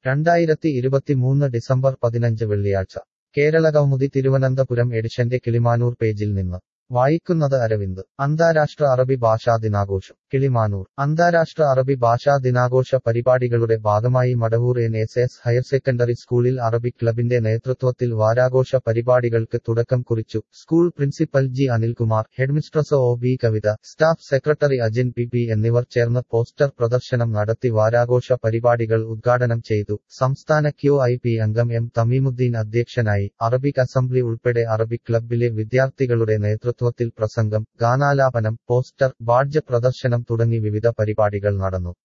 രണ്ടായിരത്തി ഇരുപത്തിമൂന്ന് ഡിസംബർ പതിനഞ്ച് വെള്ളിയാഴ്ച കേരളകൗമുദി തിരുവനന്തപുരം എഡിഷന്റെ കിളിമാനൂർ പേജിൽ നിന്ന് വായിക്കുന്നത് അരവിന്ദ് അന്താരാഷ്ട്ര അറബി ഭാഷാ ദിനാഘോഷം കിളിമാനൂർ അന്താരാഷ്ട്ര അറബി ഭാഷാ ദിനാഘോഷ പരിപാടികളുടെ ഭാഗമായി Madavoor N S S higher secondary സ്കൂളിൽ അറബിക് ക്ലബിന്റെ നേതൃത്വത്തിൽ വാരാഘോഷ പരിപാടികൾക്ക് തുടക്കം കുറിച്ചു school principal G Anilkumar headmistress O B Kavitha staff secretary Ajin P P എന്നിവർ ചേർന്ന് പോസ്റ്റർ പ്രദർശനം നടത്തി വാരാഘോഷ പരിപാടികൾ ഉദ്ഘാടനം ചെയ്തു സംസ്ഥാന ക്യു ഐ പി അംഗം എം തമീമുദ്ദീൻ അധ്യക്ഷനായി അറബിക് അസംബ്ലി ഉൾപ്പെടെ അറബിക് ക്ലബിലെ വിദ്യാർത്ഥികളുടെ നേതൃത്വത്തിൽ പ്രസംഗം ഗാനാലാപനം പോസ്റ്റർ ബാഡ്ജ് പ്രദർശനം തുടങ്ങി വിവിധ പരിപാടികൾ നടന്നു